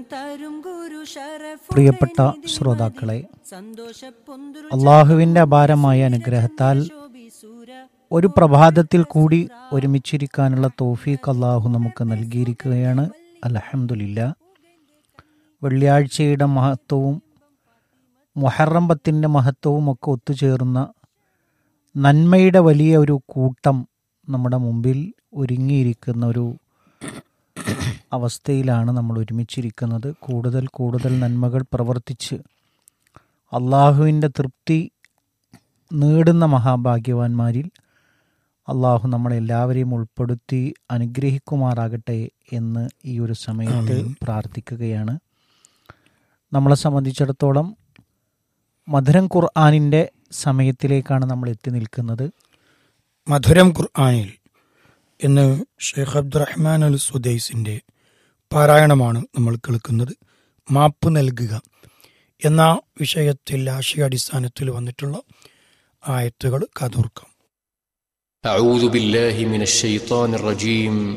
പ്രിയപ്പെട്ട ശ്രോതാക്കളെ അള്ളാഹുവിൻ്റെ അപാരമായ അനുഗ്രഹത്താൽ ഒരു പ്രഭാതത്തിൽ കൂടി ഒരുമിച്ചിരിക്കാനുള്ള തോഫീക്ക് അള്ളാഹു നമുക്ക് നൽകിയിരിക്കുകയാണ് അലഹമുല്ല വെള്ളിയാഴ്ചയുടെ മഹത്വവും മൊഹറം പത്തിൻ്റെ മഹത്വവും ഒക്കെ ഒത്തുചേർന്ന നന്മയുടെ വലിയ ഒരു കൂട്ടം നമ്മുടെ മുമ്പിൽ ഒരുങ്ങിയിരിക്കുന്ന ഒരു അവസ്ഥയിലാണ് നമ്മൾ ഒരുമിച്ചിരിക്കുന്നത് കൂടുതൽ കൂടുതൽ നന്മകൾ പ്രവർത്തിച്ച് അള്ളാഹുവിൻ്റെ തൃപ്തി നേടുന്ന മഹാഭാഗ്യവാന്മാരിൽ അള്ളാഹു നമ്മളെല്ലാവരെയും ഉൾപ്പെടുത്തി അനുഗ്രഹിക്കുമാറാകട്ടെ എന്ന് ഈ ഒരു സമയത്ത് പ്രാർത്ഥിക്കുകയാണ് നമ്മളെ സംബന്ധിച്ചിടത്തോളം മധുരം ഖുർആാനിൻ്റെ സമയത്തിലേക്കാണ് നമ്മൾ എത്തി നിൽക്കുന്നത് മധുരം ഖുർആാനിൽ ഇന്ന് ഷെയ്ഖ് അബ്ദുറഹ്മാൻ അൽ സുദൈസിൻ്റെ പാരായണമാണ് നമ്മൾ കേൾക്കുന്നത് മാപ്പ് നൽകുക എന്ന വിഷയത്തിൽ ആശയാടിസ്ഥാനത്തിൽ വന്നിട്ടുള്ള ആയത്തുകൾ കാതോർക്കാം أعوذ بالله من الشيطان الرجيم